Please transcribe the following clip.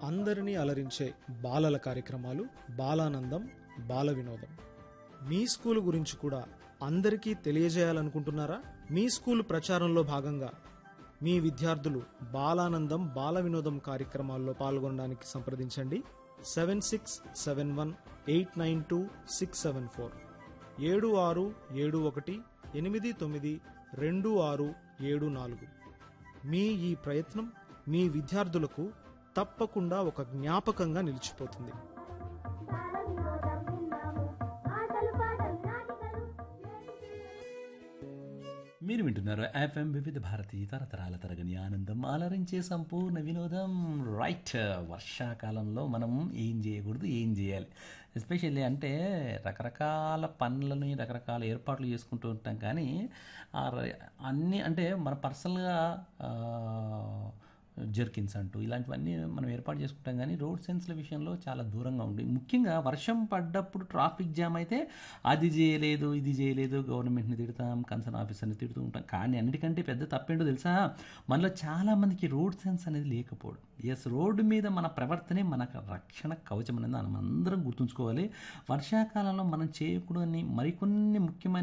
అందరినీ అలరించే బాలల కార్యక్రమాలు బాలానందం బాల వినోదం మీ స్కూల్ గురించి కూడా అందరికీ తెలియజేయాలనుకుంటున్నారా మీ స్కూల్ ప్రచారంలో భాగంగా మీ విద్యార్థులు బాలానందం బాల వినోదం కార్యక్రమాల్లో పాల్గొనడానికి సంప్రదించండి seven six seven one eight nine two six seven four ఏడు ఆరు ఏడు ఒకటి ఎనిమిది తొమ్మిది రెండు ఆరు ఏడు నాలుగు మీ ఈ ప్రయత్నం మీ విద్యార్థులకు తప్పకుండా ఒక జ్ఞాపకంగా నిలిచిపోతుంది బాలవినోదం విన్నాము ఆటలు పాటలు నాటికలు మీరు వింటున్నారు ఎఫ్ఎం వివిధ భారతి తరతరాల తరగని ఆనందం అలరించే సంపూర్ణ వినోదం రైట్ వర్షాకాలంలో మనం ఏం చేయకూడదు ఏం చేయాలి ఎస్పెషల్లీ అంటే రకరకాల పనులని రకరకాల ఏర్పాట్లు చేసుకుంటూ ఉంటాం కానీ ఆ ర- అన్నీ అంటే మన పర్సనల్గా జర్కిన్స్ అంటూ ఇలాంటివన్నీ మనం ఏర్పాటు చేసుకుంటాం కానీ రోడ్ సెన్స్ల విషయంలో చాలా దూరంగా ఉంది ముఖ్యంగా వర్షం పడ్డప్పుడు ట్రాఫిక్ జామ్ అయితే అది చేయలేదు ఇది చేయలేదు గవర్నమెంట్ని తిడతాం కన్సర్న్ ఆఫీసర్ని తిడుతూ ఉంటాం కానీ అన్నిటికంటే పెద్ద తప్పేంటో తెలుసా మనలో చాలామందికి రోడ్ సెన్స్ అనేది లేకపోవడం ఎస్ రోడ్డు మీద మన ప్రవర్తనే మనకు రక్షణ కవచం అనేది మనం అందరం గుర్తుంచుకోవాలి వర్షాకాలంలో మనం చేయకూడని మరికొన్ని ముఖ్యమైన